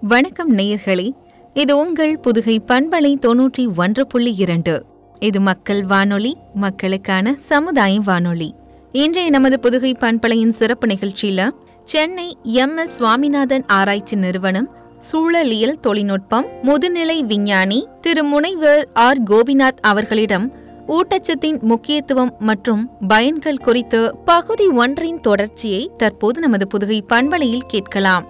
வணக்கம் நேயர்களே இது உங்கள் புதுகை பண்பலை தொன்னூற்றி ஒன்று புள்ளி இரண்டு இது மக்கள் வானொலி மக்களுக்கான சமுதாய வானொலி இன்றைய நமது புதுகை பண்பலையின் சிறப்பு நிகழ்ச்சியில சென்னை எம் எஸ் சுவாமிநாதன் ஆராய்ச்சி நிறுவனம் சூழலியல் தொழில்நுட்பம் முதுநிலை விஞ்ஞானி திரு முனைவர் ஆர் கோபிநாத் அவர்களிடம் ஊட்டச்சத்தின் முக்கியத்துவம் மற்றும் பயன்கள் குறித்து பகுதி ஒன்றின் தொடர்ச்சியை தற்போது நமது புதுகை பண்பலையில் கேட்கலாம்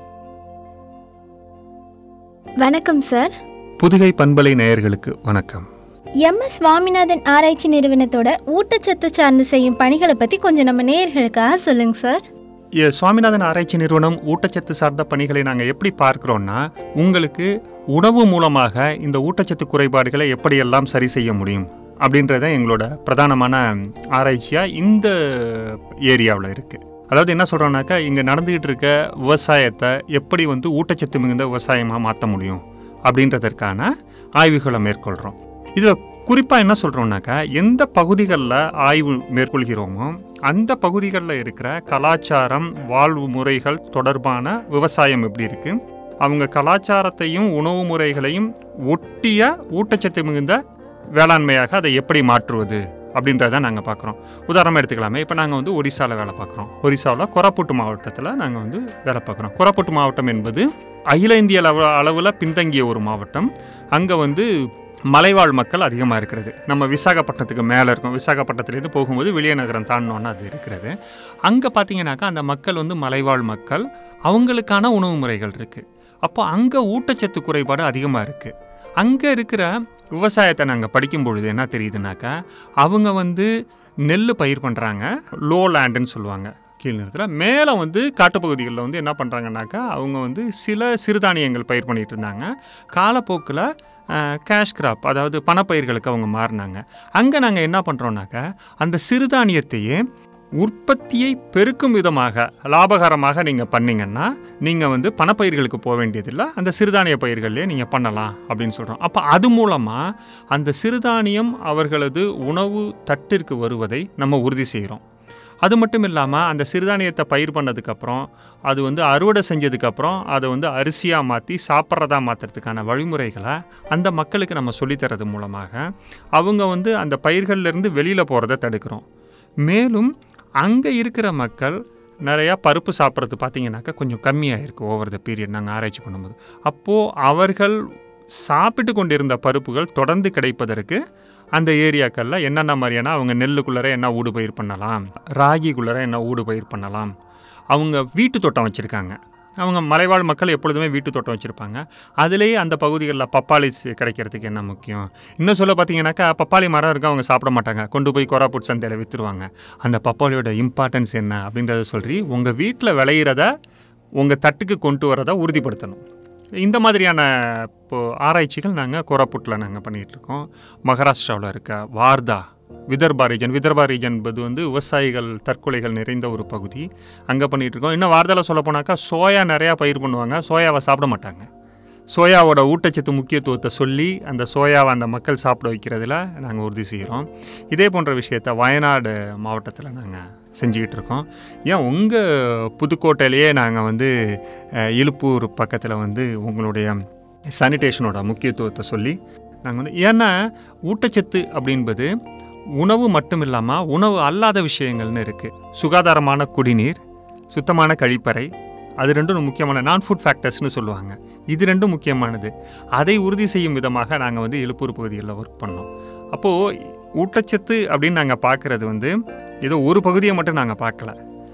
வணக்கம் சார் புதுகை பண்பலை நேயர்களுக்கு வணக்கம் எம் எஸ் சுவாமிநாதன் ஆராய்ச்சி நிறுவனத்தோட ஊட்டச்சத்து சார்ந்து செய்யும் பணிகளை பத்தி கொஞ்சம் நம்ம நேயர்களுக்காக சொல்லுங்க சார் எ, சுவாமிநாதன் ஆராய்ச்சி நிறுவனம் ஊட்டச்சத்து சார்ந்த பணிகளை நாங்கள் எப்படி பார்க்கிறோம்னா உங்களுக்கு உணவு மூலமாக இந்த ஊட்டச்சத்து குறைபாடுகளை எப்படியெல்லாம் சரி செய்ய முடியும் அப்படின்றத எங்களோட பிரதானமான ஆராய்ச்சியாக இந்த ஏரியாவில் இருக்குது அதாவது என்ன சொல்கிறோம்னாக்கா இங்கே நடந்துகிட்டு இருக்க விவசாயத்தை எப்படி வந்து ஊட்டச்சத்து மிகுந்த விவசாயமாக மாற்ற முடியும் அப்படின்றதற்கான ஆய்வுகளை மேற்கொள்கிறோம் இதில் குறிப்பாக என்ன சொல்கிறோம்னாக்கா எந்த பகுதிகளில் ஆய்வு மேற்கொள்கிறோமோ அந்த பகுதிகளில் இருக்கிற கலாச்சாரம் வாழ்வு முறைகள் தொடர்பான விவசாயம் எப்படி இருக்கு அவங்க கலாச்சாரத்தையும் உணவு முறைகளையும் ஒட்டிய ஊட்டச்சத்து மிகுந்த வேளாண்மையாக அதை எப்படி மாற்றுவது அப்படின்றத நாங்கள் பார்க்குறோம் உதாரணமாக எடுத்துக்கலாமே இப்போ நாங்கள் வந்து ஒரிசாவில் வேலை பார்க்குறோம் ஒரிசாவில் கொரப்புட்டு மாவட்டத்தில் நாங்கள் வந்து வேலை பார்க்குறோம் கொரப்புட்டு மாவட்டம் என்பது அகில இந்திய அளவு அளவில் பின்தங்கிய ஒரு மாவட்டம் அங்கே வந்து மலைவாழ் மக்கள் அதிகமாக இருக்கிறது நம்ம விசாகப்பட்டினத்துக்கு மேலே இருக்கும் விசாகப்பட்டினத்துலேருந்து போகும்போது விளியநகரம் தாண்டினோன்னா அது இருக்கிறது அங்கே பார்த்தீங்கன்னாக்கா அந்த மக்கள் வந்து மலைவாழ் மக்கள் அவங்களுக்கான உணவு முறைகள் இருக்குது அப்போ அங்கே ஊட்டச்சத்து குறைபாடு அதிகமாக இருக்குது அங்கே இருக்கிற விவசாயத்தை நாங்கள் படிக்கும் பொழுது என்ன தெரியுதுனாக்கா அவங்க வந்து நெல் பயிர் பண்ணுறாங்க லோ லேண்டுன்னு சொல்லுவாங்க கீழ் நிலத்தில் மேலே வந்து காட்டுப்பகுதிகளில் வந்து என்ன பண்ணுறாங்கனாக்கா அவங்க வந்து சில சிறுதானியங்கள் பயிர் பண்ணிட்டு இருந்தாங்க காலப்போக்கில் கேஷ் கிராப் அதாவது பணப்பயிர்களுக்கு அவங்க மாறினாங்க அங்கே நாங்கள் என்ன பண்ணுறோம்னாக்கா அந்த சிறுதானியத்தையே உற்பத்தியை பெருக்கும் விதமாக லாபகரமாக நீங்கள் பண்ணீங்கன்னா நீங்கள் வந்து பணப்பயிர்களுக்கு போக வேண்டியதில்லை அந்த சிறுதானிய பயிர்கள்லேயே நீங்கள் பண்ணலாம் அப்படின்னு சொல்கிறோம் அப்போ அது மூலமாக அந்த சிறுதானியம் அவர்களது உணவு தட்டிற்கு வருவதை நம்ம உறுதி செய்கிறோம் அது மட்டும் இல்லாமல் அந்த சிறுதானியத்தை பயிர் பண்ணதுக்கப்புறம் அது வந்து அறுவடை செஞ்சதுக்கப்புறம் அதை வந்து அரிசியாக மாற்றி சாப்பிட்றதா மாற்றுறதுக்கான வழிமுறைகளை அந்த மக்களுக்கு நம்ம சொல்லித்தரது மூலமாக அவங்க வந்து அந்த பயிர்கள்லேருந்து வெளியில் போகிறத தடுக்கிறோம் மேலும் அங்கே இருக்கிற மக்கள் நிறையா பருப்பு சாப்பிட்றது பார்த்தீங்கன்னாக்கா கொஞ்சம் கம்மியாக இருக்குது ஓவர் த பீரியட் நாங்கள் ஆராய்ச்சி பண்ணும்போது அப்போது அவர்கள் சாப்பிட்டு கொண்டிருந்த பருப்புகள் தொடர்ந்து கிடைப்பதற்கு அந்த ஏரியாக்களில் என்னென்ன மாதிரியான அவங்க நெல்லுக்குள்ளே என்ன ஊடு பயிர் பண்ணலாம் ராகிக்குள்ளே என்ன ஊடு பயிர் பண்ணலாம் அவங்க வீட்டு தோட்டம் வச்சுருக்காங்க அவங்க மலைவாழ் மக்கள் எப்பொழுதுமே வீட்டு தோட்டம் வச்சுருப்பாங்க அதுலேயே அந்த பகுதிகளில் பப்பாளி சி- கிடைக்கிறதுக்கு என்ன முக்கியம் இன்னும் சொல்ல பார்த்தீங்கன்னாக்கா பப்பாளி மரம் இருக்கு அவங்க சாப்பிட மாட்டாங்க கொண்டு போய் கொராப்புட் சந்தையில் விற்றுருவாங்க அந்த பப்பாளியோட இம்பார்ட்டன்ஸ் என்ன அப்படின்றத சொல்லி உங்கள் வீட்டில் விளையிறத உங்கள் தட்டுக்கு கொண்டு வரதை உறுதிப்படுத்தணும் இந்த மாதிரியான இப்போ ஆராய்ச்சிகள் நாங்கள் கோராப்புட்டில் நாங்கள் பண்ணிகிட்டு இருக்கோம் மகாராஷ்டிராவில் இருக்க வார்தா விதர்பா ரீஜன் விதர்பா ரீஜன் என்பது வந்து விவசாயிகள் தற்கொலைகள் நிறைந்த ஒரு பகுதி அங்கே பண்ணிகிட்டு இருக்கோம் இன்னும் வார்தாவில் சொல்ல போனாக்கா சோயா நிறையா பயிர் பண்ணுவாங்க சோயாவை சாப்பிட மாட்டாங்க சோயாவோட ஊட்டச்சத்து முக்கியத்துவத்தை சொல்லி அந்த சோயாவை அந்த மக்கள் சாப்பிட வைக்கிறதுல நாங்கள் உறுதி செய்கிறோம் இதே போன்ற விஷயத்த வயநாடு மாவட்டத்தில் நாங்கள் செஞ்சுக்கிட்டு இருக்கோம் ஏன் உங்கள் புதுக்கோட்டையிலேயே நாங்கள் வந்து அஹ், இலுப்பூர் பக்கத்தில் வந்து உங்களுடைய சானிடேஷனோட முக்கியத்துவத்தை சொல்லி நாங்கள் வந்து ஏன்னா ஊட்டச்சத்து அப்படின்பது உணவு மட்டும் இல்லாமல் உணவு அல்லாத விஷயங்கள்னு இருக்குது சுகாதாரமான குடிநீர் சுத்தமான கழிப்பறை அது ரெண்டும் முக்கியமான நான் ஃபுட் ஃபேக்டர்ஸ்னு சொல்லுவாங்க இது ரெண்டும் முக்கியமானது அதை உறுதி செய்யும் விதமாக நாங்கள் வந்து எழுப்பூர் பகுதிகளில் ஒர்க் பண்ணோம் அப்போது ஊட்டச்சத்து அப்படின்னு நாங்கள் பார்க்குறது வந்து ஏதோ ஒரு பகுதியை மட்டும் நாங்கள் பார்க்கல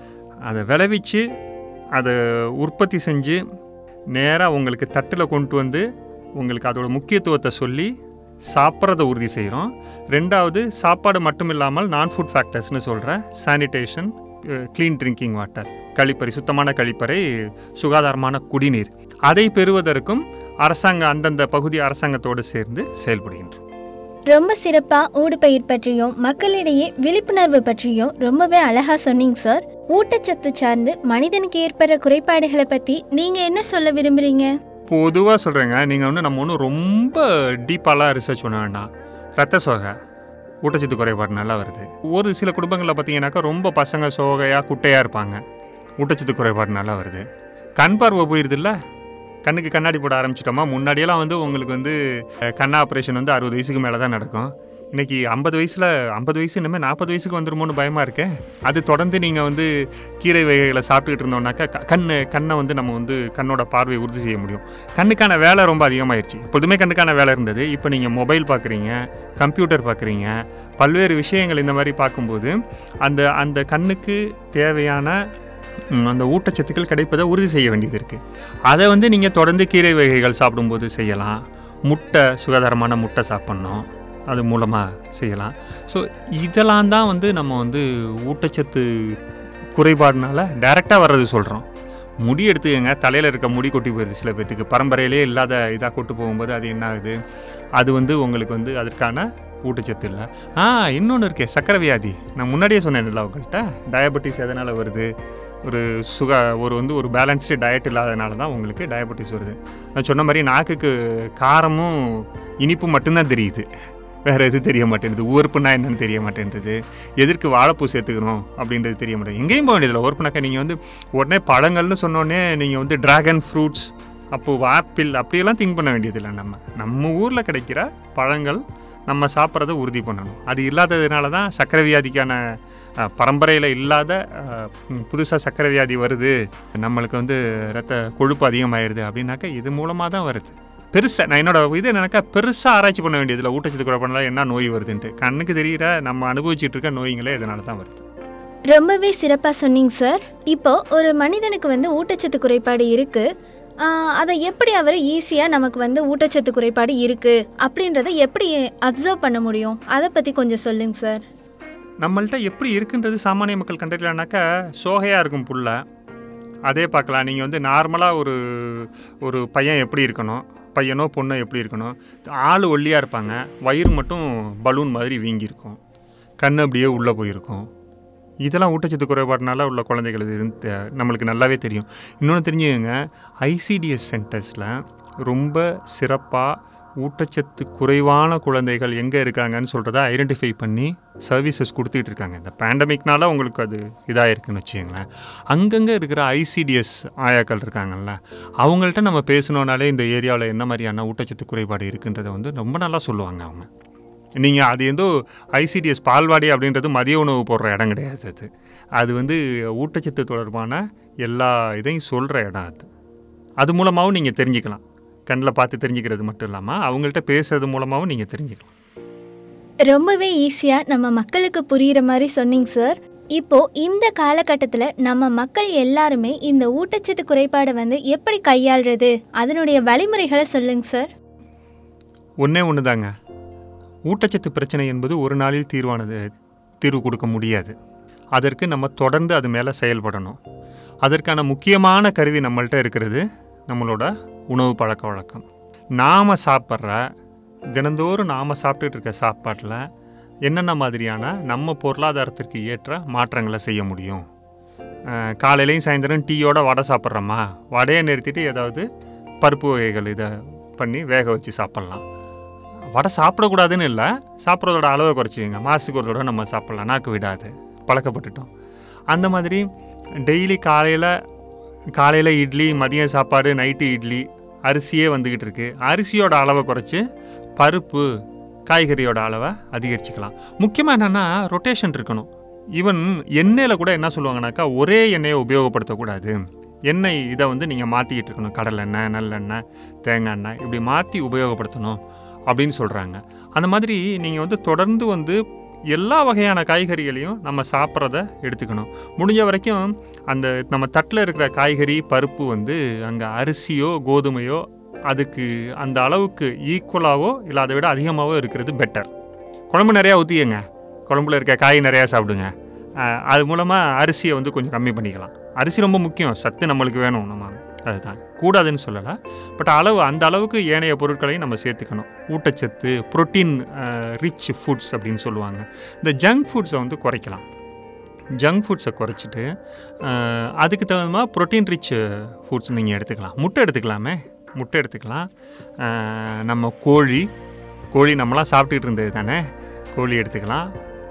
அதை விளைவிச்சு அதை உற்பத்தி செஞ்சு நேராக உங்களுக்கு தட்டில் கொண்டு வந்து உங்களுக்கு அதோட முக்கியத்துவத்தை சொல்லி சாப்பிட்றத உறுதி செய்கிறோம் ரெண்டாவது சாப்பாடு மட்டும் இல்லாமல் நான் ஃபுட் ஃபேக்டர்ஸ்னு சொல்கிற சானிடேஷன் க்ளீன் ட்ரிங்கிங் வாட்டர் கழிப்பறை சுத்தமான கழிப்பறை சுகாதாரமான குடிநீர் அதை பெறுவதற்கும் அரசாங்க அந்தந்த பகுதி அரசாங்கத்தோடு சேர்ந்து செயல்படுகின்றோம் ரொம்ப சிறப்பா ஊடுபயிர் பற்றியும் மக்களிடையே விழிப்புணர்வு பற்றியும் ரொம்பவே அழகா சொன்னீங்க சார் ஊட்டச்சத்து சார்ந்து மனிதனுக்கு ஏற்படுற குறைபாடுகளை பத்தி நீங்க என்ன சொல்ல விரும்புறீங்க பொதுவாக சொல்கிறேங்க நீங்கள் வந்து நம்ம ஒன்றும் ரொம்ப டீப்பாலாம் ரிசர்ச் பண்ண வேண்டாம் ரத்த சோகை ஊட்டச்சத்து குறைபாடு நல்லா வருது ஒரு சில குடும்பங்களில் பார்த்தீங்கன்னாக்கா ரொம்ப பசங்க சோகையாக குட்டையாக இருப்பாங்க ஊட்டச்சத்து குறைபாடு நல்லா வருது கண் பார்வை போயிருது இல்லை கண்ணுக்கு கண்ணாடி போட ஆரம்பிச்சிட்டோமா முன்னாடியெல்லாம் வந்து உங்களுக்கு வந்து அஹ், கண் ஆப்ரேஷன் வந்து அறுபது வயசுக்கு மேலே தான் நடக்கும் இன்னைக்கு ஐம்பது வயசில் ஐம்பது வயசு இனிமேல் நாற்பது வயசுக்கு வந்துருமோன்னு பயமாக இருக்கே அது தொடர்ந்து நீங்கள் வந்து கீரை வகைகளை சாப்பிட்டுக்கிட்டு இருந்தோம்னாக்கா க- கண்ணு கண்ணை வந்து நம்ம வந்து கண்ணோட பார்வையை உறுதி செய்ய முடியும் கண்ணுக்கான வேலை ரொம்ப அதிகமாயிருச்சு எப்போதுமே கண்ணுக்கான வேலை இருந்தது இப்போ நீங்கள் மொபைல் பார்க்குறீங்க கம்ப்யூட்டர் பார்க்குறீங்க பல்வேறு விஷயங்கள் இந்த மாதிரி பார்க்கும்போது அந்த அந்த கண்ணுக்கு தேவையான ம், அந்த ஊட்டச்சத்துக்கள் கிடைப்பதை உறுதி செய்ய வேண்டியது இருக்குது அதை வந்து நீங்கள் தொடர்ந்து கீரை வகைகள் சாப்பிடும்போது செய்யலாம் முட்டை சுகாதாரமான முட்டை சாப்பிட்ணும் அது மூலமாக செய்யலாம் ஸோ இதெல்லாம் தான் வந்து நம்ம வந்து ஊட்டச்சத்து குறைபாடுனால டைரெக்டாக வர்றது சொல்கிறோம் முடி எடுத்துக்கங்க தலையில் இருக்க முடி கொட்டி போயிடுது சில பேர்த்துக்கு பரம்பரையிலே இல்லாத இதாக கொட்டு போகும்போது அது என்ன ஆகுது அது வந்து உங்களுக்கு வந்து அதற்கான ஊட்டச்சத்து இல்லை ஆ இன்னொன்று இருக்கே சக்கரை வியாதி நான் முன்னாடியே சொன்னேன்ல உங்கள்கிட்ட டயபெட்டிஸ் எதனால் வருது ஒரு சுகா ஒரு வந்து ஒரு பேலன்ஸ்டு டயட் இல்லாதனால தான் உங்களுக்கு டயபெட்டிஸ் வருது நான் சொன்ன மாதிரி நாக்குக்கு காரமும் இனிப்பும் மட்டும்தான் தெரியுது வேற எதுவும் தெரிய மாட்டேங்குது உவர்ப்புனா என்னன்னு தெரிய மாட்டேன்றது எதற்கு வாழைப்பூ சேர்த்துக்கணும் அப்படின்றது தெரிய மாட்டேங்குது எங்கேயும் போக வேண்டியதில்லை உவர்ப்புனாக்கா நீங்கள் வந்து உடனே பழங்கள்னு சொன்னோடனே நீங்கள் வந்து டிராகன் ஃப்ரூட்ஸ் அப்போ ஆப்பிள் அப்படியெல்லாம் திங்க் பண்ண வேண்டியதில்லை நம்ம நம்ம ஊரில் கிடைக்கிற பழங்கள் நம்ம சாப்பிட்றத உறுதி பண்ணணும் அது இல்லாததுனால தான் சக்கரை வியாதிக்கான பரம்பரையில் இல்லாத புதுசாக சக்கரை வியாதி வருது நம்மளுக்கு வந்து ரத்த கொழுப்பு அதிகமாயிருது அப்படின்னாக்கா இது மூலமாக தான் வருது பெருசாக நான் என்னோட இது என்னக்கா பெருசாக ஆராய்ச்சி பண்ண வேண்டியதில்லை ஊட்டச்சத்து குறைபாடுனால என்ன நோய் வருதுன்ட்டு கண்ணுக்கு தெரிகிற நம்ம அனுபவிச்சுட்டு இருக்க நோய்களே இதனால தான் வருது ரொம்பவே சிறப்பாக சொன்னீங்க சார் இப்போ ஒரு மனிதனுக்கு வந்து ஊட்டச்சத்து குறைபாடு இருக்கு ஆஹ் அதை எப்படி அவர் ஈஸியாக நமக்கு வந்து ஊட்டச்சத்து குறைபாடு இருக்கு அப்படின்றத எப்படி அப்சர்வ் பண்ண முடியும் அதை பற்றி கொஞ்சம் சொல்லுங்க சார் நம்மள்ட்ட எப்படி இருக்குன்றது சாமானிய மக்கள் கண்டுக்கலான்னாக்கா சோகையாக இருக்கும் புல்ல அதே பார்க்கலாம் நீங்கள் வந்து நார்மலாக ஒரு ஒரு பையன் எப்படி இருக்கணும் பையனோ பொண்ணோ எப்படி இருக்கணும் ஆள் ஒல்லியாக இருப்பாங்க வயிறு மட்டும் பலூன் மாதிரி வீங்கியிருக்கும் கண் அப்படியே உள்ளே போயிருக்கும் இதெல்லாம் ஊட்டச்சத்து குறைபாடுனால உள்ள குழந்தைகள் இது இருந்து நம்மளுக்கு நல்லாவே தெரியும் இன்னொன்று தெரிஞ்சுக்கங்க ஐசிடிஎஸ் சென்டர்ஸில் ரொம்ப சிறப்பாக ஊட்டச்சத்து குறைவான குழந்தைகள் எங்கே இருக்காங்கன்னு சொல்கிறத ஐடென்டிஃபை பண்ணி சர்வீசஸ் கொடுத்துட்டு இருக்காங்க இந்த பேண்டமிக்னால உங்களுக்கு அது இதாக இருக்குன்னு வச்சுக்கோங்களேன் அங்கங்கே இருக்கிற ஐசிடிஎஸ் ஆயாக்கள் இருக்காங்கல்ல அவங்கள்ட்ட நம்ம பேசணுன்னாலே இந்த ஏரியாவில் என்ன மாதிரியான ஊட்டச்சத்து குறைபாடு இருக்குன்றதை வந்து ரொம்ப நல்லா சொல்லுவாங்க அவங்க நீங்கள் அது எந்தோ ஐசிடிஎஸ் பால்வாடி அப்படின்றது மதிய உணவு போடுற இடம் கிடையாது அது அது வந்து ஊட்டச்சத்து தொடர்பான எல்லா இதையும் சொல்கிற இடம் அது அது மூலமாகவும் நீங்கள் தெரிஞ்சுக்கலாம் கண்ணில் பார்த்து தெரிஞ்சுக்கிறது மட்டும் இல்லாமல் அவங்கள்ட்ட பேசுறது மூலமாகவும் நீங்கள் தெரிஞ்சுக்கலாம் ரொம்பவே ஈஸியாக நம்ம மக்களுக்கு புரிகிற மாதிரி சொன்னீங்க சார் இப்போ இந்த காலகட்டத்தில் நம்ம மக்கள் எல்லாருமே இந்த ஊட்டச்சத்து குறைபாடை வந்து எப்படி கையாளுறது அதனுடைய வழிமுறைகளை சொல்லுங்க சார் ஒன்றே ஒன்று தாங்க ஊட்டச்சத்து பிரச்சனை என்பது ஒரு நாளில் தீர்வானது தீர்வு கொடுக்க முடியாது அதற்கு நம்ம தொடர்ந்து அது மேலே செயல்படணும் அதற்கான முக்கியமான கருவி நம்மள்ட்ட இருக்கிறது நம்மளோட உணவு பழக்க வழக்கம் நாம் சாப்பிட்ற தினந்தோறும் நாம் சாப்பிட்டுட்டு இருக்க சாப்பாட்டில் என்னென்ன மாதிரியான நம்ம பொருளாதாரத்திற்கு ஏற்ற மாற்றங்களை செய்ய முடியும் அஹ் காலையிலையும் சாயந்தரம் டீயோட வடை சாப்பிட்றோமா வடையை நிறுத்திட்டு ஏதாவது பருப்பு வகைகள் இதை பண்ணி வேக வச்சு சாப்பிட்லாம் வடை சாப்பிடக்கூடாதுன்னு இல்லை சாப்பிட்றதோட அளவை குறைச்சிங்க மாதத்துக்கு ஒரு தடவை நம்ம சாப்பிட்லாம் நாக்கு விடாது பழக்கப்பட்டுட்டோம் அந்த மாதிரி டெய்லி காலையில் காலையில் இட்லி மதியம் சாப்பாடு நைட்டு இட்லி அரிசியே வந்துக்கிட்டு இருக்கு அரிசியோட அளவை குறைச்சி பருப்பு காய்கறியோட அளவை அதிகரிச்சுக்கலாம் முக்கியமாக என்னென்னா ரொட்டேஷன் இருக்கணும் ஈவன் எண்ணெயில் கூட என்ன சொல்லுவாங்கனாக்கா ஒரே எண்ணெயை உபயோகப்படுத்தக்கூடாது எண்ணெய் இதை வந்து நீங்கள் மாற்றிக்கிட்டு இருக்கணும் கடலெண்ணெய் நல்லெண்ணெய் தேங்காய் எண்ணெய் இப்படி மாற்றி உபயோகப்படுத்தணும் அப்படின்னு சொல்கிறாங்க அந்த மாதிரி நீங்கள் வந்து தொடர்ந்து வந்து எல்லா வகையான காய்கறிகளையும் நம்ம சாப்பிட்றத எடுத்துக்கணும் முடிஞ்ச வரைக்கும் அந்த நம்ம தட்டில் இருக்கிற காய்கறி பருப்பு வந்து அங்கே அரிசியோ கோதுமையோ அதுக்கு அந்த அளவுக்கு ஈக்குவலாகவோ இல்லை அதை விட அதிகமாகவோ இருக்கிறது பெட்டர் குழம்பு நிறையா ஊற்றிக்கங்க குழம்புல இருக்க காய் நிறையா சாப்பிடுங்க அஹ் அது மூலமாக அரிசியை வந்து கொஞ்சம் கம்மி பண்ணிக்கலாம் அரிசி ரொம்ப முக்கியம் சத்து நம்மளுக்கு வேணும் நம்ம அதுதான் கூடாதுன்னு சொல்லலை பட் அளவு அந்த அளவுக்கு ஏனைய பொருட்களையும் நம்ம சேர்த்துக்கணும் ஊட்டச்சத்து புரோட்டீன் ரிச் ஃபுட்ஸ் அப்படின்னு சொல்லுவாங்க இந்த ஜங்க் ஃபுட்ஸை வந்து குறைக்கலாம் ஜங்க் ஃபுட்ஸை குறைச்சிட்டு அஹ், அதுக்கு தகுந்த மாதிரி ப்ரோட்டீன் ரிச் ஃபுட்ஸ் நீங்கள் எடுத்துக்கலாம் முட்டை எடுத்துக்கலாமே முட்டை எடுத்துக்கலாம் அஹ், நம்ம கோழி கோழி நம்மளாம் சாப்பிட்டுட்டு இருந்தது தானே கோழி எடுத்துக்கலாம்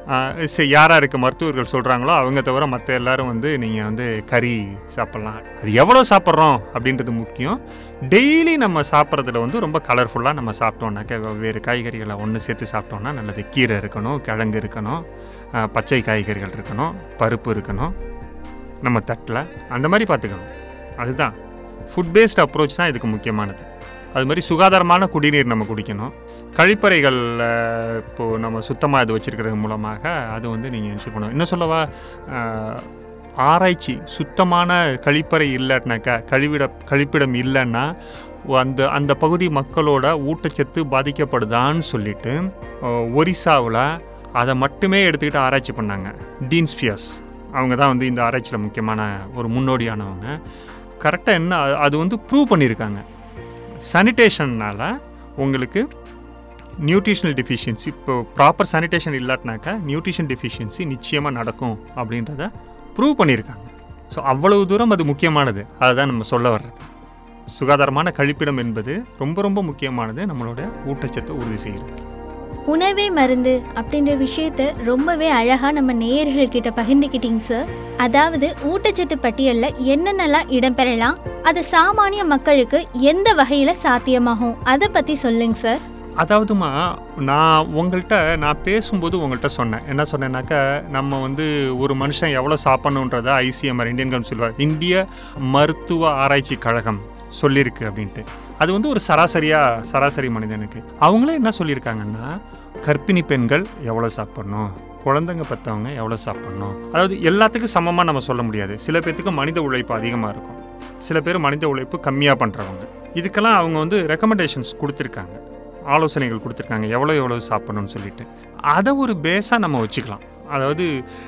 யாராருக்கு மருத்துவர்கள் சொல்கிறாங்களோ அவங்க தவிர மற்ற எல்லாரும் வந்து நீங்கள் வந்து கறி சாப்பிட்லாம் அது எவ்வளோ சாப்பிட்றோம் அப்படின்றது முக்கியம் டெய்லி நம்ம சாப்பிட்றதுல வந்து ரொம்ப கலர்ஃபுல்லாக நம்ம சாப்பிட்டோம்னாக்க வெவ்வேறு காய்கறிகளை ஒன்று சேர்த்து சாப்பிட்டோம்னா நல்லது கீரை இருக்கணும் கிழங்கு இருக்கணும் ஆஹ் பச்சை காய்கறிகள் இருக்கணும் பருப்பு இருக்கணும் நம்ம தட்டில் அந்த மாதிரி பார்த்துக்கணும் அதுதான் ஃபுட் பேஸ்ட் அப்ரோச் தான் இதுக்கு முக்கியமானது அது மாதிரி சுகாதாரமான குடிநீர் நம்ம குடிக்கணும் கழிப்பறைகள் இப்போது நம்ம சுத்தமாக இது வச்சிருக்கிறது மூலமாக அது வந்து நீங்கள் என்ஷூர் பண்ணணும் இன்னும் சொல்லவா ஆஹ், ஆராய்ச்சி சுத்தமான கழிப்பறை இல்லைனாக்கா கழிவிட கழிப்பிடம் இல்லைன்னா அந்த அந்த பகுதி மக்களோட ஊட்டச்சத்து பாதிக்கப்படுதான்னு சொல்லிட்டு ஒரிசாவில் அதை மட்டுமே எடுத்துக்கிட்டு ஆராய்ச்சி பண்ணாங்க டீன்ஸ்பியஸ் அவங்க தான் வந்து இந்த ஆராய்ச்சியில் முக்கியமான ஒரு முன்னோடியானவங்க கரெக்டாக என்ன அது- அது வந்து ப்ரூவ் பண்ணியிருக்காங்க சானிடேஷன்னால் உங்களுக்கு நியூட்ரிஷனல் டெஃபிஷியன்சி இப்போ ப்ராப்பர் சானிடேஷன் இல்லாட்டினாக்கா நியூட்ரிஷன் டெஃபிஷியன்சி நிச்சயமாக நடக்கும் அப்படின்றத ப்ரூவ் பண்ணியிருக்காங்க ஸோ அவ்வளவு தூரம் அது முக்கியமானது அதுதான் நம்ம சொல்ல வர்றது சுகாதாரமான கழிப்பிடம் என்பது ரொம்ப ரொம்ப முக்கியமானது நம்மளோட ஊட்டச்சத்தை உறுதி செய்கிறது உணவே மருந்து அப்படின்ற விஷயத்த ரொம்பவே அழகா நம்ம நேயர்கள் கிட்ட பகிர்ந்துக்கிட்டீங்க சார் அதாவது ஊட்டச்சத்து பட்டியல்ல என்னென்னலாம் இடம்பெறலாம் அது சாமானிய மக்களுக்கு எந்த வகையில சாத்தியமாகும் அதை பத்தி சொல்லுங்க சார் அதாவதுமா நான் உங்கள்கிட்ட நான் பேசும்போது உங்கள்கிட்ட சொன்னேன் என்ன சொன்னேன்னாக்கா நம்ம வந்து ஒரு மனுஷன் எவ்வளோ சாப்பிடணுன்றத ஐசிஎம்ஆர் இந்தியன் கவுன்சில் இந்திய மருத்துவ ஆராய்ச்சி கழகம் சொல்லியிருக்கு அப்படின்ட்டு அது வந்து ஒரு சராசரியா சராசரி மனிதனுக்கு அவங்களே என்ன சொல்லியிருக்காங்கன்னா கர்ப்பிணி பெண்கள் எவ்வளோ சாப்பிடணும் குழந்தைங்க பெற்றவங்க எவ்வளோ சாப்பிடணும் அதாவது எல்லாத்துக்கும் சமமாக நம்ம சொல்ல முடியாது சில பேர்த்துக்கு மனித உழைப்பு அதிகமாக இருக்கும் சில பேர் மனித உழைப்பு கம்மியாக பண்ணுறவங்க இதுக்கெல்லாம் அவங்க வந்து ரெக்கமெண்டேஷன்ஸ் கொடுத்துருக்காங்க ஆலோசனைகள் கொடுத்துருக்காங்க எவ்வளோ எவ்வளோ சாப்பிடணும்னு சொல்லிட்டு அதை ஒரு பேஸாக நம்ம வச்சுக்கலாம் அதாவது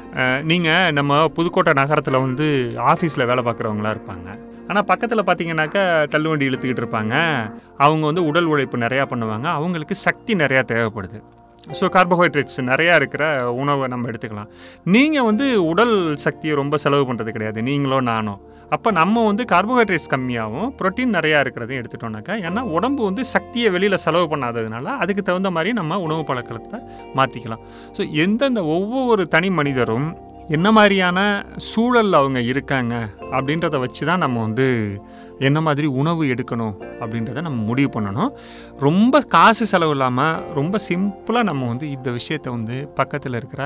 நீங்கள் நம்ம புதுக்கோட்டை நகரத்தில் வந்து ஆஃபீஸில் வேலை பார்க்குறவங்களா இருப்பாங்க ஆனால் பக்கத்தில் பார்த்தீங்கன்னாக்கா தள்ளுவண்டி இழுத்துக்கிட்டு இருப்பாங்க அவங்க வந்து உடல் உழைப்பு நிறையா பண்ணுவாங்க அவங்களுக்கு சக்தி நிறையா தேவைப்படுது ஸோ கார்போஹைட்ரேட்ஸ் நிறையா இருக்கிற உணவை நம்ம எடுத்துக்கலாம் நீங்கள் வந்து உடல் சக்தியை ரொம்ப செலவு பண்ணுறது கிடையாது நீங்களோ நானோ அப்போ நம்ம வந்து கார்போஹைட்ரேட்ஸ் கம்மியாகவும் புரோட்டீன் நிறையா இருக்கிறதையும் எடுத்துட்டோம்னாக்கா ஏன்னா உடம்பு வந்து சக்தியை வெளியில் செலவு பண்ணாததுனால அதுக்கு தகுந்த மாதிரி நம்ம உணவு பழக்கத்தை மாற்றிக்கலாம் ஸோ எந்தெந்த ஒவ்வொரு தனி மனிதரும் என்ன மாதிரியான சூழல்ல அவங்க இருக்காங்க அப்படின்றத வச்சு தான் நம்ம வந்து என்ன மாதிரி உணவு எடுக்கணும் அப்படின்றத நம்ம முடிவு பண்ணணும் ரொம்ப காசு செலவு இல்லாமல் ரொம்ப சிம்பிளாக நம்ம வந்து இந்த விஷயத்தை வந்து பக்கத்தில் இருக்கிற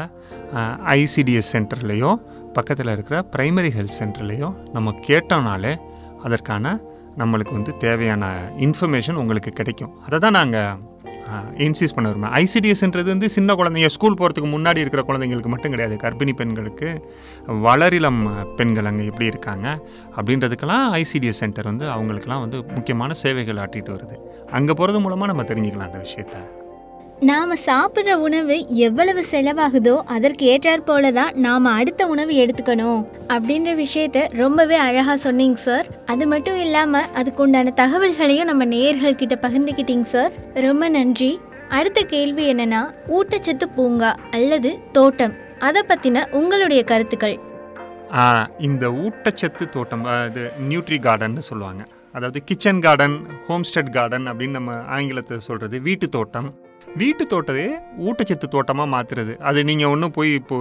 ஐசிடிஎஸ் சென்டர்லேயோ பக்கத்தில் இருக்கிற பிரைமரி ஹெல்த் சென்டர்லேயோ நம்ம கேட்டோம்னாலே அதற்கான நம்மளுக்கு வந்து தேவையான இன்ஃபர்மேஷன் உங்களுக்கு கிடைக்கும் அதை தான் நாங்கள் இன்சிஸ் பண்ண விரும்புகிறேன் ஐசிடிஎஸ்ன்றது வந்து சின்ன குழந்தைங்க ஸ்கூல் போகிறதுக்கு முன்னாடி இருக்கிற குழந்தைங்களுக்கு மட்டும் கிடையாது கர்ப்பிணி பெண்களுக்கு வளரிளம் பெண்கள் அங்கே எப்படி இருக்காங்க அப்படின்றதுக்கெல்லாம் ஐசிடிஎஸ் சென்டர் வந்து அவங்களுக்கெல்லாம் வந்து முக்கியமான சேவைகள் ஆட்டிட்டு வருது அங்கே போகிறது மூலமாக நம்ம தெரிஞ்சுக்கலாம் அந்த விஷயத்த நாம சாப்பிட்ற உணவு எவ்வளவு செலவாகுதோ அதற்கு ஏற்றாற் போல தான் நாம அடுத்த உணவு எடுத்துக்கணும் அப்படின்ற விஷயத்த ரொம்பவே அழகா சொன்னீங்க சார் அது மட்டும் இல்லாம அதுக்குண்டான தகவல்களையும் நம்ம நேயர்கள் கிட்ட பகிர்ந்துக்கிட்டீங்க சார் ரொம்ப நன்றி அடுத்த கேள்வி என்னன்னா ஊட்டச்சத்து பூங்கா அல்லது தோட்டம் அதை பத்தின உங்களுடைய கருத்துக்கள் ஆஹ் இந்த ஊட்டச்சத்து தோட்டம் ஆஹ் இது நியூட்ரி கார்டன்னு சொல்லுவாங்க அதாவது கிச்சன் கார்டன் ஹோம்ஸ்டெட் கார்டன் அப்படின்னு நம்ம ஆங்கிலத்தில் சொல்கிறது வீட்டு தோட்டம் வீட்டு தோட்டத்தையே ஊட்டச்சத்து தோட்டமாக மாற்றுறது அது நீங்கள் ஒன்றும் போய் இப்போ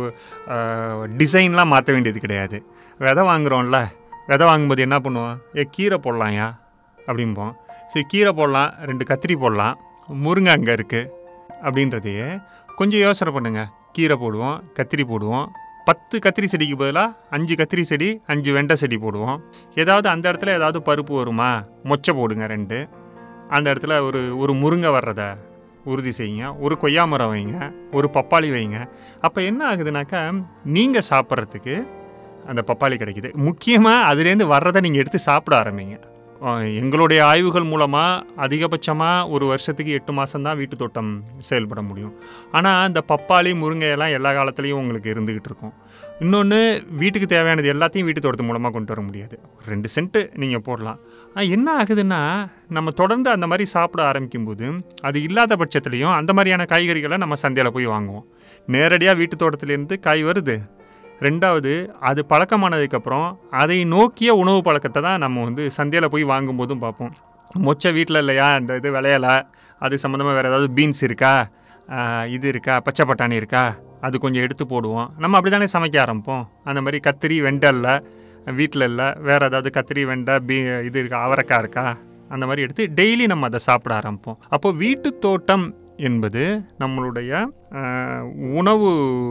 டிசைன்லாம் மாற்ற வேண்டியது கிடையாது விதை வாங்குறோம்ல விதை வாங்கும்போது என்ன பண்ணுவோம் ஏ கீரை போடலாம்யா அப்படிம்போம் சரி கீரை போடலாம் ரெண்டு கத்திரி போடலாம் முருங்கை அங்கே இருக்குது அப்படின்றதையே கொஞ்சம் யோசனை பண்ணுங்கள் கீரை போடுவோம் கத்திரி போடுவோம் பத்து கத்திரி செடிக்கு பதிலாக அஞ்சு கத்திரி செடி அஞ்சு வெண்டை செடி போடுவோம் ஏதாவது அந்த இடத்துல ஏதாவது பருப்பு வருமா மொச்சை போடுங்க ரெண்டு அந்த இடத்துல ஒரு ஒரு முருங்கை வர்றத உறுதி செய்யுங்க ஒரு கொய்யா மரம் வைங்க ஒரு பப்பாளி வைங்க அப்போ என்ன ஆகுதுனாக்கா நீங்கள் சாப்பிட்றதுக்கு அந்த பப்பாளி கிடைக்குது முக்கியமாக அதுலேருந்து வர்றதை நீங்கள் எடுத்து சாப்பிட ஆரம்பிங்க அஹ் எங்களுடைய ஆய்வுகள் மூலமாக அதிகபட்சமாக ஒரு வருஷத்துக்கு எட்டு மாதம்தான் வீட்டு தோட்டம் செயல்பட முடியும் ஆனால் இந்த பப்பாளி முருங்கையெல்லாம் எல்லா காலத்துலேயும் உங்களுக்கு இருந்துக்கிட்டு இருக்கும் இன்னொன்று வீட்டுக்கு தேவையானது எல்லாத்தையும் வீட்டு தோட்டத்து மூலமாக கொண்டு வர முடியாது ஒரு ரெண்டு சென்ட்டு நீங்கள் போடலாம் ஆனால் என்ன ஆகுதுன்னா நம்ம தொடர்ந்து அந்த மாதிரி சாப்பிட ஆரம்பிக்கும்போது அது இல்லாத பட்சத்துலேயும் அந்த மாதிரியான காய்கறிகளை நம்ம சந்தையில் போய் வாங்குவோம் நேரடியாக வீட்டு தோட்டத்துலேருந்து காய் வருது ரெண்டாவது அது பழக்கமானதுக்கப்புறம் அதை நோக்கிய உணவு பழக்கத்தை தான் நம்ம வந்து சந்தையில் போய் வாங்கும்போதும் பார்ப்போம் மொச்சை வீட்டில் இல்லையா இந்த இது விளையலை அது சம்மந்தமாக வேறு ஏதாவது பீன்ஸ் இருக்கா ஆஹ், இது இருக்கா பச்சை பட்டாணி இருக்கா அது கொஞ்சம் எடுத்து போடுவோம் நம்ம அப்படி தானே சமைக்க ஆரம்பிப்போம் அந்த மாதிரி கத்திரி வெண்டை இல்லை வீட்டில் இல்லை வேறு ஏதாவது கத்திரி வெண்டை பீ இது இருக்கா அவரைக்காய் இருக்கா அந்த மாதிரி எடுத்து டெய்லி நம்ம அதை சாப்பிட ஆரம்பிப்போம் அப்போ வீட்டு தோட்டம் என்பது நம்மளுடைய ஆஹ், உணவு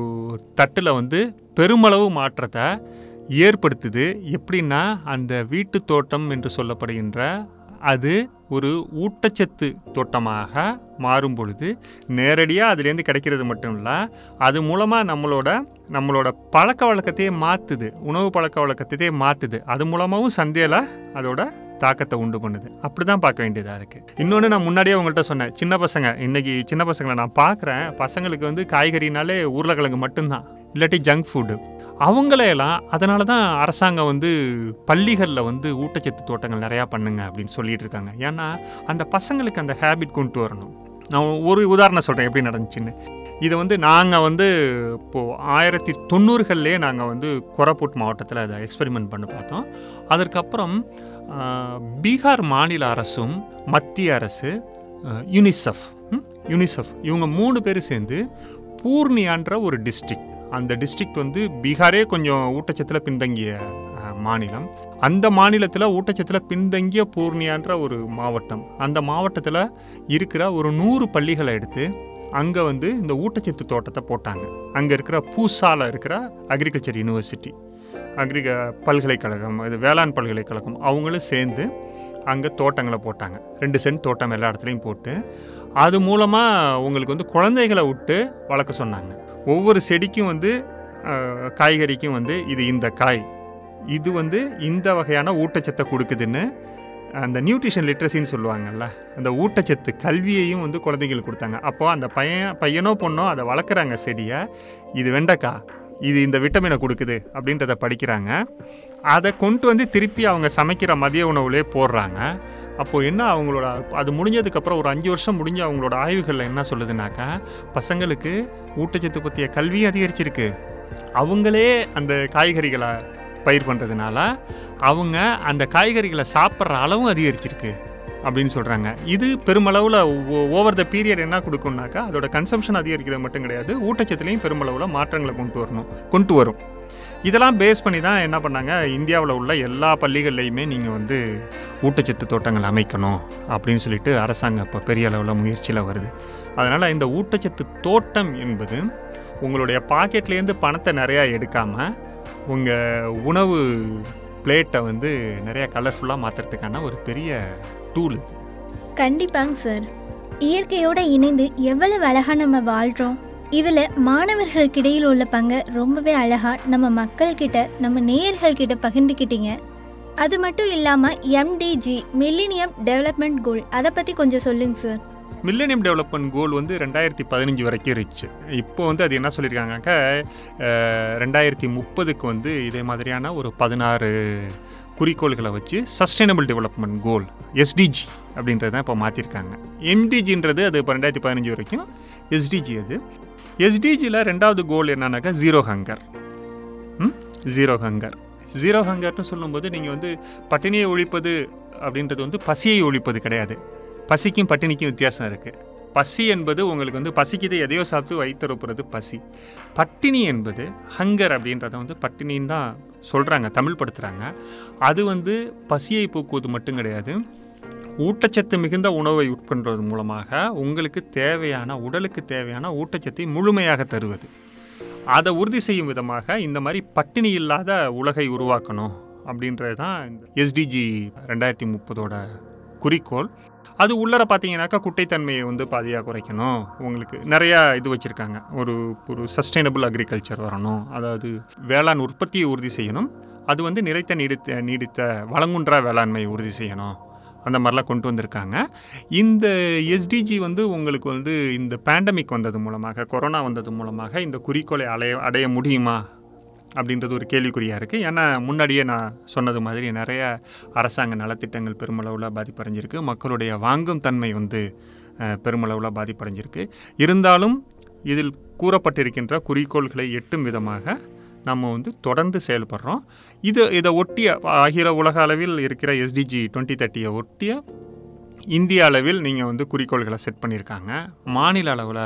தட்டில் வந்து பெருமளவு மாற்றத்தை ஏற்படுத்துது எப்படின்னா அந்த வீட்டு தோட்டம் என்று சொல்லப்படுகின்ற அது ஒரு ஊட்டச்சத்து தோட்டமாக மாறும் பொழுது நேரடியாக அதுலேருந்து கிடைக்கிறது மட்டும் இல்லை அது மூலமாக நம்மளோட நம்மளோட பழக்க வழக்கத்தையே மாற்றுது உணவு பழக்க வழக்கத்தையே மாற்றுது அது மூலமாகவும் சந்தையில் அதோட தாக்கத்தை உண்டு பண்ணுது அப்படி தான் பார்க்க வேண்டியதாக இருக்குது இன்னொன்று நான் முன்னாடியே உங்கள்கிட்ட சொன்னேன் சின்ன பசங்க இன்னைக்கு சின்ன பசங்களை நான் பார்க்குறேன் பசங்களுக்கு வந்து காய்கறினாலே உருளைக்கிழங்கு மட்டும்தான் இல்லாட்டி ஜங்க் ஃபுட்டு அவங்களையெல்லாம் அதனால தான் அரசாங்கம் வந்து பள்ளிகளில் வந்து ஊட்டச்சத்து தோட்டங்கள் நிறையா பண்ணுங்க அப்படின்னு சொல்லிட்டு இருக்காங்க ஏன்னா அந்த பசங்களுக்கு அந்த ஹேபிட் கொண்டு வரணும் நான் ஒரு உதாரணம் சொல்கிறேன் எப்படி நடந்துச்சுன்னு இதை வந்து நாங்கள் வந்து இப்போது ஆயிரத்தி தொண்ணூறுகள்லேயே நாங்கள் வந்து கொரப்பூட் மாவட்டத்தில் அதை எக்ஸ்பெரிமெண்ட் பண்ணி பார்த்தோம் அதற்கப்புறம் ஆஹ், பீகார் மாநில அரசும் மத்திய அரசு ஆஹ், யுனிசெஃப் ம், யுனிசெஃப் இவங்க மூணு பேர் சேர்ந்து பூர்ணியான்ற ஒரு டிஸ்ட்ரிக்ட் அந்த டிஸ்ட்ரிக்ட் வந்து பீகாரே கொஞ்சம் ஊட்டச்சத்தில் பின்தங்கிய அஹ், மாநிலம் அந்த மாநிலத்தில் ஊட்டச்சத்தில் பின்தங்கிய பூர்ணியான்ற ஒரு மாவட்டம் அந்த மாவட்டத்தில் இருக்கிற ஒரு நூறு பள்ளிகளை எடுத்து அங்கே வந்து இந்த ஊட்டச்சத்து தோட்டத்தை போட்டாங்க அங்கே இருக்கிற பூசால இருக்கிற அக்ரிகல்ச்சர் யூனிவர்சிட்டி அக்ரிக பல்கலைக்கழகம் இது வேளாண் பல்கலைக்கழகம் அவங்களும் சேர்ந்து அங்கே தோட்டங்களை போட்டாங்க ரெண்டு சென்ட் தோட்டம் எல்லா இடத்துலையும் போட்டு அது மூலமாக உங்களுக்கு வந்து குழந்தைகளை விட்டு வளர்க்க சொன்னாங்க ஒவ்வொரு செடிக்கும் வந்து அஹ், காய்கறிக்கும் வந்து இது இந்த காய் இது வந்து இந்த வகையான ஊட்டச்சத்தை கொடுக்குதுன்னு அந்த நியூட்ரிஷன் லிட்ரஸின்னு சொல்லுவாங்கல்ல அந்த ஊட்டச்சத்து கல்வியையும் வந்து குழந்தைங்களுக்கு கொடுத்தாங்க அப்போ அந்த பையன் பையனோ பொண்ணோ அதை வளர்க்குறாங்க செடியை இது வெண்டைக்காய் இது இந்த விட்டமினை கொடுக்குது அப்படின்றத படிக்கிறாங்க அதை கொண்டு வந்து திருப்பி அவங்க சமைக்கிற மதிய உணவுலேயே போடுறாங்க அப்போ என்ன அவங்களோட அது முடிஞ்சதுக்கப்புறம் ஒரு அஞ்சு வருஷம் முடிஞ்ச அவங்களோட ஆய்வுகளில் என்ன சொல்லுதுனாக்கா பசங்களுக்கு ஊட்டச்சத்து பற்றிய கல்வி அதிகரிச்சிருக்கு அவங்களே அந்த காய்கறிகளை பயிர் பண்ணுறதுனால அவங்க அந்த காய்கறிகளை சாப்பிட்ற அளவும் அதிகரிச்சிருக்கு அப்படின்னு சொல்கிறாங்க இது பெருமளவில் ஓவர் த பீரியட் என்ன கொடுக்கும்னாக்கா அதோட கன்சம்ஷன் அதிகரிக்கிறது மட்டும் கிடையாது ஊட்டச்சத்துலேயும் பெருமளவில் மாற்றங்களை கொண்டு வரணும் கொண்டு வரும் இதெல்லாம் பேஸ் பண்ணி தான் என்ன பண்ணாங்க இந்தியாவில் உள்ள எல்லா பள்ளிகள்லையுமே நீங்கள் வந்து ஊட்டச்சத்து தோட்டங்கள் அமைக்கணும் அப்படின்னு சொல்லிட்டு அரசாங்கம் இப்போ பெரிய அளவில் முயற்சியில் வருது அதனால் இந்த ஊட்டச்சத்து தோட்டம் என்பது உங்களுடைய பாக்கெட்லேருந்து பணத்தை நிறையா எடுக்காமல் உங்கள் உணவு பிளேட்டை வந்து நிறைய கலர்ஃபுல்லாக மாற்றுறதுக்கான ஒரு பெரிய டூல் இது கண்டிப்பாங்க சார் இயற்கையோட இணைந்து எவ்வளவு அழகா நம்ம வாழ்றோம் இதுல மாணவர்களுக்கிடையில் உள்ள பங்கை ரொம்பவே அழகா நம்ம மக்கள்கிட்ட நம்ம நேயர்கள்கிட்ட பகிர்ந்துக்கிட்டீங்க அது மட்டும் இல்லாம எம்டிஜி மில்லினியம் டெவலப்மெண்ட் கோல் அதை பத்தி கொஞ்சம் சொல்லுங்க சார் மில்லேனியம் டெவலப்மெண்ட் கோல் வந்து ரெண்டாயிரத்தி பதினஞ்சு வரைக்கும் இருந்துச்சு இப்போ வந்து அது என்ன சொல்லியிருக்காங்கக்கா அஹ், ரெண்டாயிரத்தி முப்பதுக்கு வந்து இதே மாதிரியான ஒரு பதினாறு குறிக்கோள்களை வச்சு சஸ்டைனபிள் டெவலப்மெண்ட் கோல் எஸ்டிஜி அப்படின்றத இப்போ மாற்றிருக்காங்க எம்டிஜின்றது அது இப்போ ரெண்டாயிரத்தி பதினஞ்சு வரைக்கும் எஸ்டிஜி அது எஸ்டிஜியில் ரெண்டாவது கோல் என்னன்னாக்கா zero hunger hmm zero hunger zero ஹங்கர்னு சொல்லும்போது நீங்கள் வந்து பட்டினியை ஒழிப்பது அப்படின்றது வந்து பசியை ஒழிப்பது கிடையாது பசிக்கும் பட்டினிக்கும் வித்தியாசம் இருக்குது பசி என்பது உங்களுக்கு வந்து பசிக்குது எதையோ சாப்பிட்டு வயிற்றுறது பசி பட்டினி என்பது ஹங்கர் அப்படின்றத வந்து பட்டினின்னு தான் சொல்கிறாங்க தமிழ் படுத்துகிறாங்க அது வந்து பசியை போக்குவது மட்டும் கிடையாது ஊட்டச்சத்து மிகுந்த உணவை உட்கொள்வது மூலமாக உங்களுக்கு தேவையான உடலுக்கு தேவையான ஊட்டச்சத்தை முழுமையாக தருவது அதை உறுதி செய்யும் விதமாக இந்த மாதிரி பட்டினி இல்லாத உலகை உருவாக்கணும் அப்படின்றது தான் இந்த எஸ்டிஜி ரெண்டாயிரத்தி முப்பதோட குறிக்கோள் அது உள்ளர பார்த்தீங்கன்னாக்கா குட்டைத்தன்மையை வந்து பாதியாக குறைக்கணும் உங்களுக்கு நிறையா இது வச்சுருக்காங்க ஒரு ஒரு சஸ்டைனபிள் அக்ரிகல்ச்சர் வரணும் அதாவது வேளாண் உற்பத்தியை உறுதி செய்யணும் அது வந்து நிலைத்த நீடித்த நீடித்த வளங்குன்றா வேளாண்மையை உறுதி செய்யணும் அந்த மாதிரிலாம் கொண்டு வந்திருக்காங்க இந்த எஸ்டிஜி வந்து உங்களுக்கு வந்து இந்த பேண்டமிக் வந்தது மூலமாக கொரோனா வந்தது மூலமாக இந்த குறிக்கோளை அடைய அடைய முடியுமா அப்படின்றது ஒரு கேள்விக்குறியாக இருக்குது ஏன்னா முன்னாடியே நான் சொன்னது மாதிரி நிறைய அரசாங்க நலத்திட்டங்கள் பெருமளவில் பாதிப்படைஞ்சிருக்கு மக்களுடைய வாங்கும் தன்மை வந்து அஹ், பெருமளவில் பாதிப்படைஞ்சிருக்கு இருந்தாலும் இதில் கூறப்பட்டிருக்கின்ற குறிக்கோள்களை எட்டும் விதமாக நம்ம வந்து தொடர்ந்து செயல்படுறோம் இது இதை ஒட்டிய அகில உலக அளவில் இருக்கிற எஸ்டிஜி டுவெண்ட்டி தேர்ட்டியை ஒட்டிய இந்திய அளவில் நீங்கள் வந்து குறிக்கோள்களை செட் பண்ணியிருக்காங்க மாநில அளவில்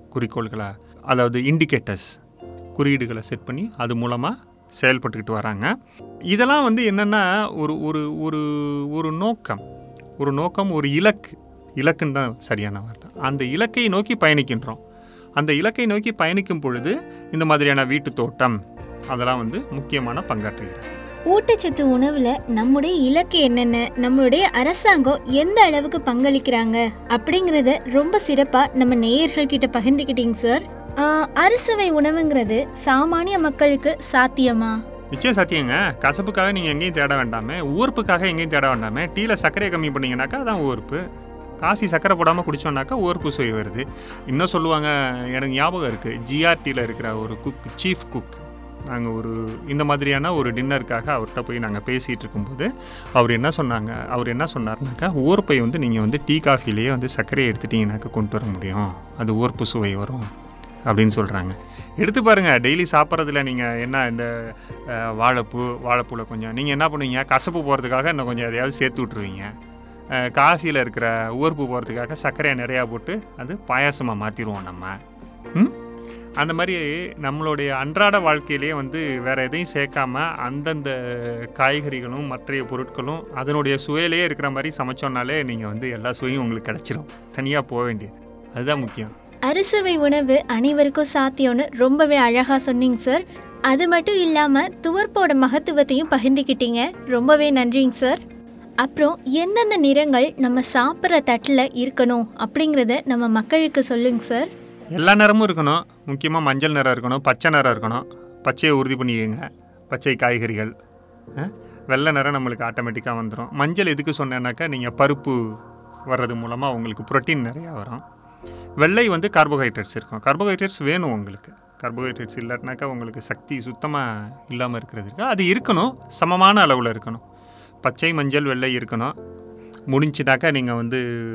குறிக்கோள்களை அதாவது இண்டிகேட்டர்ஸ் குறியீடுகளை செட் பண்ணி அது மூலமாக செயல்பட்டுக்கிட்டு வராங்க இதெல்லாம் வந்து என்னென்னா ஒரு ஒரு ஒரு ஒரு நோக்கம் ஒரு நோக்கம் ஒரு இலக்கு இலக்குன்னு தான் சரியான வார்த்தை அந்த இலக்கை நோக்கி பயணிக்கின்றோம் அந்த இலக்கை நோக்கி பயணிக்கும் பொழுது இந்த மாதிரியான வீட்டு தோட்டம் அதெல்லாம் வந்து முக்கியமான பங்காற்றுகிறது ஊட்டச்சத்து உணவுல நம்முடைய இலக்கு என்னென்ன நம்மளுடைய அரசாங்கம் எந்த அளவுக்கு பங்களிக்கிறாங்க அப்படிங்கறத ரொம்ப சிறப்பா நம்ம நேயர்கள் கிட்ட பகிர்ந்துக்கிட்டீங்க சார் ஆஹ், அறுசுவை உணவுங்கிறது சாமானிய மக்களுக்கு சாத்தியமா நிச்சயம் சத்தியங்க கசப்புக்காக நீங்கள் எங்கேயும் தேட வேண்டாமே ஊர்ப்புக்காக எங்கேயும் தேட வேண்டாமே டீயில் சர்க்கரையை கம்மி பண்ணீங்கன்னாக்கா அதான் ஊர்ப்பு காஃபி சர்க்கரை போடாமல் குடிச்சோம்னாக்கா ஊர்ப்பு சுவை வருது இன்னும் சொல்லுவாங்க எனக்கு ஞாபகம் இருக்குது ஜிஆர்டியில் இருக்கிற ஒரு குக் சீஃப் குக் நாங்கள் ஒரு இந்த மாதிரியான ஒரு டின்னருக்காக அவர்கிட்ட போய் நாங்கள் பேசிகிட்டு இருக்கும்போது அவர் என்ன சொன்னாங்க அவர் என்ன சொன்னார்னாக்கா ஊர்ப்பை வந்து நீங்கள் வந்து டீ காஃபிலேயே வந்து சர்க்கரையை எடுத்துட்டீங்கன்னாக்கா கொண்டு வர முடியும் அது ஊர்ப்பு சுவை வரும் அப்படின்னு சொல்கிறாங்க எடுத்து பாருங்க டெய்லி சாப்பிட்றதுல நீங்கள் என்ன இந்த அஹ், வாழைப்பூ வாழைப்பூவில் கொஞ்சம் நீங்கள் என்ன பண்ணுவீங்க கசப்பு போகிறதுக்காக இன்னும் கொஞ்சம் எதையாவது சேர்த்து விட்ருவீங்க காஃபியில் இருக்கிற ஊர்ப்பு போகிறதுக்காக சர்க்கரையை நிறையா போட்டு அது பாயாசமாக மாற்றிடுவோம் நம்ம ம் அந்த மாதிரி நம்மளுடைய அன்றாட வாழ்க்கையிலேயே வந்து வேற எதையும் சேர்க்காம அந்தந்த காய்கறிகளும் மற்றைய பொருட்களும் அதனுடைய சுவையிலேயே இருக்கிற மாதிரி சமைச்சோம்னாலே நீங்கள் வந்து எல்லா சுவையும் உங்களுக்கு கிடைச்சிரும் தனியாக போக வேண்டியது அதுதான் முக்கியம் அறுசுவை உணவு அனைவருக்கும் சாத்தியம்னு ரொம்பவே அழகா சொன்னீங்க சார் அது மட்டும் இல்லாம துவர்ப்போட மகத்துவத்தையும் பகிர்ந்துக்கிட்டீங்க ரொம்பவே நன்றிங்க சார் அப்புறம் எந்தெந்த நிறங்கள் நம்ம சாப்பிட்ற தட்டில் இருக்கணும் அப்படிங்கிறத நம்ம மக்களுக்கு சொல்லுங்க சார் எல்லா நிறமும் இருக்கணும் முக்கியமாக மஞ்சள் நிறம் இருக்கணும் பச்சை நிறம் இருக்கணும் பச்சையை உறுதி பண்ணிக்கோங்க பச்சை காய்கறிகள் அஹ், வெள்ளை நிறம் நம்மளுக்கு ஆட்டோமேட்டிக்காக வந்துடும் மஞ்சள் எதுக்கு சொன்னேன்னாக்கா நீங்கள் பருப்பு வர்றது மூலமாக உங்களுக்கு புரோட்டீன் நிறையா வரும் வெள்ளை வந்து கார்போஹைட்ரேட்ஸ் இருக்கும் கார்போஹைட்ரேட்ஸ் வேணும் உங்களுக்கு கார்போஹைட்ரேட்ஸ் இல்லாட்டினாக்கா உங்களுக்கு சக்தி சுத்தமாக இல்லாமல் இருக்கிறதுக்கு அது இருக்கணும் சமமான அளவில் இருக்கணும் பச்சை மஞ்சள் வெள்ளை இருக்கணும் முடிஞ்சுனாக்கா நீங்கள் வந்து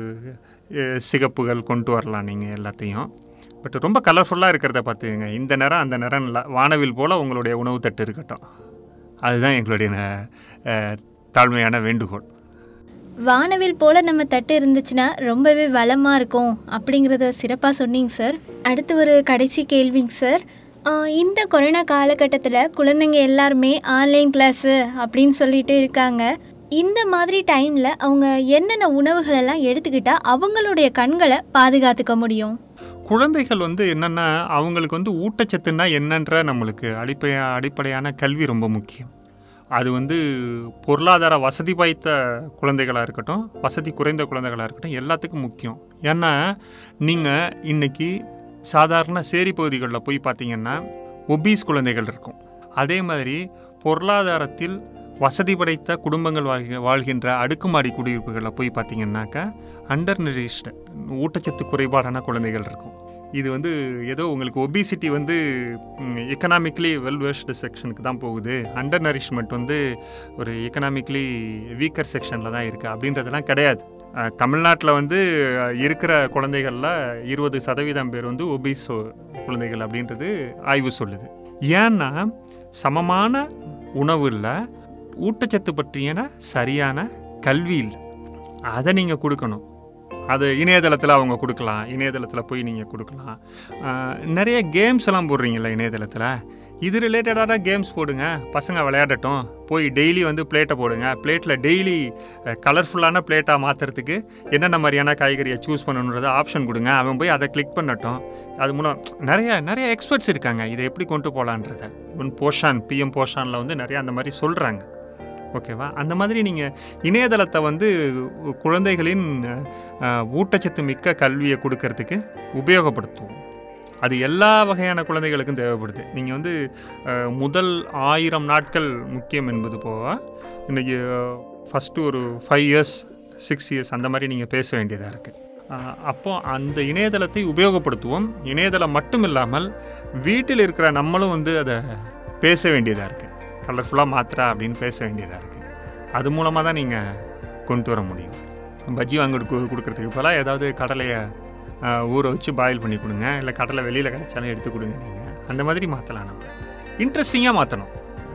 அஹ், சிகப்புகள் கொண்டு வரலாம் நீங்கள் எல்லாத்தையும் பட் ரொம்ப கலர்ஃபுல்லாக இருக்கிறத பார்த்துக்கங்க இந்த நேரம் அந்த நேரம் இல்லை வானவில் போல் உங்களுடைய உணவு தட்டு இருக்கட்டும் அதுதான் எங்களுடைய அஹ், தாழ்மையான வேண்டுகோள் வானவில் போல நம்ம தட்டு இருந்துச்சுன்னா ரொம்பவே வளமா இருக்கும் அப்படிங்கிறத சிறப்பா சொன்னீங்க சார் அடுத்து ஒரு கடைசி கேள்விங்க சார் ஆஹ் இந்த கொரோனா காலகட்டத்தில் குழந்தைங்க எல்லாருமே ஆன்லைன் கிளாஸு அப்படின்னு சொல்லிட்டு இருக்காங்க இந்த மாதிரி டைமில் அவங்க என்னென்ன உணவுகள் எல்லாம் எடுத்துக்கிட்டா அவங்களுடைய கண்களை பாதுகாத்துக்க முடியும் குழந்தைகள் வந்து என்னென்னா அவங்களுக்கு வந்து ஊட்டச்சத்துன்னா என்னன்ற நம்மளுக்கு அடிப்படை அடிப்படையான கல்வி ரொம்ப முக்கியம் அது வந்து பொருளாதார வசதி வாய்த்த குழந்தைகளாக இருக்கட்டும் வசதி குறைந்த குழந்தைகளாக இருக்கட்டும் எல்லாத்துக்கும் முக்கியம் ஏன்னா நீங்கள் இன்னைக்கு சாதாரண சேரி பகுதிகளில் போய் பார்த்தீங்கன்னா ஒபீஸ் குழந்தைகள் இருக்கும் அதே மாதிரி பொருளாதாரத்தில் வசதி படைத்த குடும்பங்கள் வாழ்க வாழ்கின்ற அடுக்குமாடி குடியிருப்புகளில் போய் பார்த்தீங்கன்னாக்கா அண்டர் நிரிஷ்டு ஊட்டச்சத்து குறைபாடான குழந்தைகள் இருக்கும் இது வந்து ஏதோ உங்களுக்கு ஒபிசிட்டி வந்து எக்கனாமிக்லி வெல் வெர்ஸ்டு செக்ஷனுக்கு தான் போகுது அண்டர் நரிஷ்மெண்ட் வந்து ஒரு எக்கனாமிக்லி வீக்கர் செக்ஷனில் தான் இருக்குது அப்படின்றதெல்லாம் கிடையாது தமிழ்நாட்டில் வந்து அஹ், இருக்கிற குழந்தைகளில் இருபது சதவீதம் பேர் வந்து ஒபிஸ் குழந்தைகள் அப்படின்றது ஆய்வு சொல்லுது ஏன்னா சமமான உணவு இல்லை ஊட்டச்சத்து பற்றியான சரியான கல்வி இல்லை அதை நீங்கள் கொடுக்கணும் அது இணையதளத்தில் அவங்க கொடுக்கலாம் இணையதளத்தில் போய் நீங்கள் கொடுக்கலாம் ஆஹ் நிறைய கேம்ஸ் எல்லாம் போடுறீங்கல்ல இணையதளத்தில் இது ரிலேட்டடான கேம்ஸ் போடுங்க பசங்க விளையாடட்டும் போய் டெய்லி வந்து பிளேட்டை போடுங்க பிளேட்டில் டெய்லி கலர்ஃபுல்லான பிளேட்டாக மாற்றுறதுக்கு என்னென்ன மாதிரியான காய்கறியை சூஸ் பண்ணணுன்றத ஆப்ஷன் கொடுங்க அவன் போய் அதை கிளிக் பண்ணட்டும் அது மூலம் நிறைய நிறைய எக்ஸ்பர்ட்ஸ் இருக்காங்க இதை எப்படி கொண்டு போகலான்றத ஒன் போஷான் பிஎம் போஷானில் வந்து நிறைய அந்த மாதிரி சொல்கிறாங்க ஓகேவா அந்த மாதிரி நீங்கள் இணையதளத்தை வந்து குழந்தைகளின் அஹ், ஊட்டச்சத்து மிக்க கல்வியை கொடுக்கறதுக்கு உபயோகப்படுத்துவோம் அது எல்லா வகையான குழந்தைகளுக்கும் தேவைப்படுது நீங்கள் வந்து அஹ், முதல் ஆயிரம் நாட்கள் முக்கியம் என்பது போக இன்னைக்கு ஃபஸ்ட்டு ஒரு ஃபைவ் இயர்ஸ் சிக்ஸ் இயர்ஸ் அந்த மாதிரி நீங்கள் பேச வேண்டியதாக இருக்குது அப்போ அந்த இணையதளத்தை உபயோகப்படுத்துவோம் இணையதளம் மட்டும் இல்லாமல் வீட்டில் இருக்கிற நம்மளும் வந்து அதை பேச வேண்டியதாக இருக்குது கலர்ஃபுல்லாக மாத்திரா அப்படின்னு பேச வேண்டியதாக இருக்குது அது மூலமாக தான் நீங்கள் கொண்டு வர முடியும் பஜ்ஜி வாங்கி கொடுக்க கொடுக்கறதுக்கு பதிலாக ஏதாவது கடலையை ஆஹ், ஊற வச்சு பாயில் பண்ணி கொடுங்க இல்லை கடலை வெளியில் கிடைச்சாலும் எடுத்து கொடுங்க நீங்கள் அந்த மாதிரி மாற்றலாம் நம்ம இன்ட்ரெஸ்டிங்காக மாற்றணும்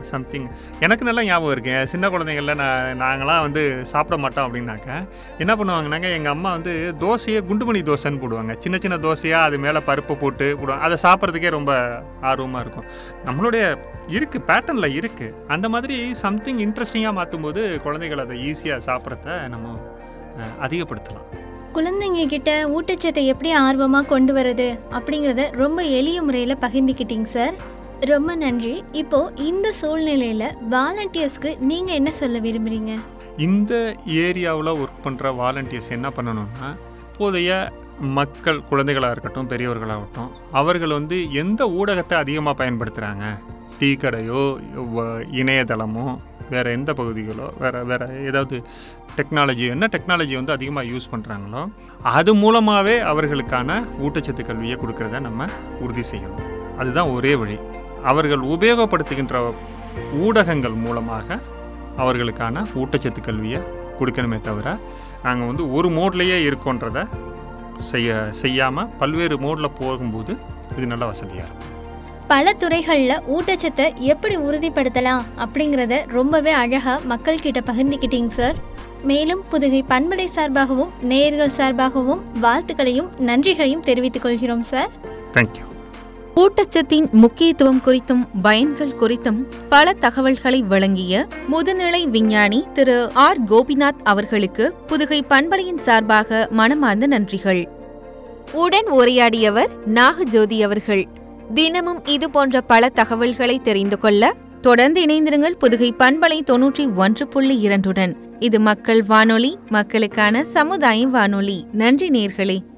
சம்திங் எனக்கு நல்லா ஞாபகம் இருக்கு சின்ன குழந்தைங்கள நான் நாங்களாம் வந்து சாப்பிட மாட்டோம் அப்படின்னாக்க என்ன பண்ணுவாங்கன்னாங்க எங்கள் அம்மா வந்து தோசையை குண்டுமணி தோசைன்னு போடுவாங்க சின்ன சின்ன தோசையாக அது மேலே பருப்பு போட்டு போடுவாங்க அதை சாப்பிட்றதுக்கே ரொம்ப ஆர்வமாக இருக்கும் நம்மளுடைய இருக்கு பேட்டர்னில் இருக்கு அந்த மாதிரி சம்திங் இன்ட்ரெஸ்டிங்காக மாற்றும் போது குழந்தைகள் அதை ஈஸியாக சாப்பிட்றத நம்ம அஹ், அதிகப்படுத்தலாம் குழந்தைங்க கிட்ட ஊட்டச்சத்தை எப்படி ஆர்வமாக கொண்டு வரது அப்படிங்கிறத ரொம்ப எளிய முறையில் பகிர்ந்துக்கிட்டீங்க சார் ரொம்ப நன்றி இப்போ இந்த சூழ்நிலையில் வாலண்டியர்ஸ்க்கு நீங்கள் என்ன சொல்ல விரும்புறீங்க இந்த ஏரியாவில் ஒர்க் பண்ணுற வாலண்டியர்ஸ் என்ன பண்ணணும்னா இப்போதைய மக்கள் குழந்தைகளாக இருக்கட்டும் பெரியவர்களாகட்டும் அவர்கள் வந்து எந்த ஊடகத்தை அதிகமாக பயன்படுத்துகிறாங்க டீ கடையோ வ- இணையதளமோ வேற எந்த பகுதிகளோ வேற வேற ஏதாவது டெக்னாலஜி என்ன டெக்னாலஜி வந்து அதிகமாக யூஸ் பண்ணுறாங்களோ அது மூலமாகவே அவர்களுக்கான ஊட்டச்சத்து கல்வியை கொடுக்கறத நம்ம உறுதி செய்யணும் அதுதான் ஒரே வழி அவர்கள் உபயோகப்படுத்துகின்ற ஊடகங்கள் மூலமாக அவர்களுக்கான ஊட்டச்சத்து கல்வியை கொடுக்கணுமே தவிர நாங்கள் வந்து ஒரு மோட்லேயே இருக்கோன்றத செய்ய செய்யாமல் பல்வேறு மோடில் போகும்போது இது நல்ல வசதியாக இருக்கும் பல துறைகளில் ஊட்டச்சத்தை எப்படி உறுதிப்படுத்தலாம் அப்படிங்கிறத ரொம்பவே அழகாக மக்கள்கிட்ட பகிர்ந்துக்கிட்டீங்க சார் மேலும் புதுகை பண்பலை சார்பாகவும் நேயர்கள் சார்பாகவும் வாழ்த்துக்களையும் நன்றிகளையும் தெரிவித்துக் கொள்கிறோம் சார் தேங்க்யூ ஊட்டச்சத்தின் முக்கியத்துவம் குறித்தும் பயன்கள் குறித்தும் பல தகவல்களை வழங்கிய முதுநிலை விஞ்ஞானி திரு ஆர் கோபிநாத் அவர்களுக்கு புதுகை பண்பலையின் சார்பாக மனமார்ந்த நன்றிகள் உடன் உரையாடியவர் நாகஜோதி அவர்கள் தினமும் இது போன்ற பல தகவல்களை தெரிந்து கொள்ள தொடர்ந்து இணைந்திருங்கள் புதுகை பண்பலை தொன்னூற்றி ஒன்று புள்ளி இரண்டுடன் இது மக்கள் வானொலி மக்களுக்கான சமுதாய வானொலி நன்றி நேர்களே